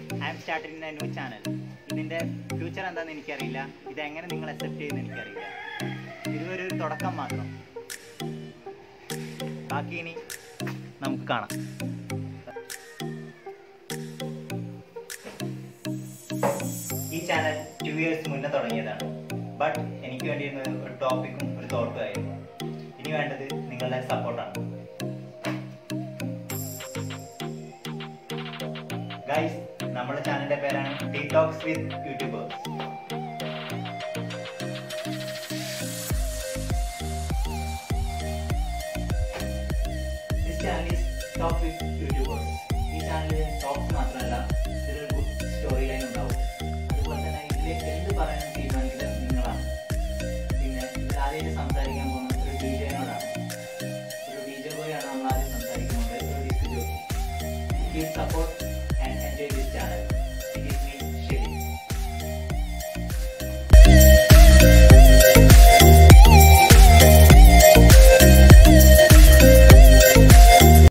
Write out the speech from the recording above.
I am starting a new channel ഇതിൻ്റെ future എന്താണെന്ന് എനിക്കറിയില്ല ഇതെങ്ങനെ നിങ്ങൾ അക്സെപ്റ്റ് ചെയ്യുമെന്ന് എനിക്കറിയില്ല ഇതുവരെ ഒരു തുടക്കം മാത്രം ബാക്കി ഇനി നമുക്ക് കാണാം ഈ ചാനൽ ടു ഇയേഴ്സ് മുന്നേ തുടങ്ങിയതാണ് ബട്ട് എനിക്ക് വേണ്ടിയിരുന്ന ഒരു ടോപ്പിക്കും ഒരു തോട്ടും ആയിരുന്നു ഇനി വേണ്ടത് നിങ്ങളുടെ സപ്പോർട്ടാണ് ഗൈസ് നമ്മുടെ ചാനലിന്റെ പേരാണ് talks with YouTubers channel is talk with YouTubers ഈ ചാനലിൽ ടോക്സ് മാത്രമല്ല ഇതിലൊരു ഗുഡ് സ്റ്റോറി ലൈൻ ഉണ്ടാവും അതുപോലെ തന്നെ ഇതിൽ എന്ത് പറയാൻ തീരുമാനിക്കുന്നത് നിങ്ങളാണ് പിന്നെ ഇതിൽ ആദ്യമായിട്ട് സംസാരിക്കാൻ പോകുന്നത് ഒരു ഡി ജെനോടാണ് ഒരു ഡി ജെ ബോയാണ് നമ്മൾ ആദ്യം സംസാരിക്കുന്നത് ഒരു disc jockey please support and enjoy this channel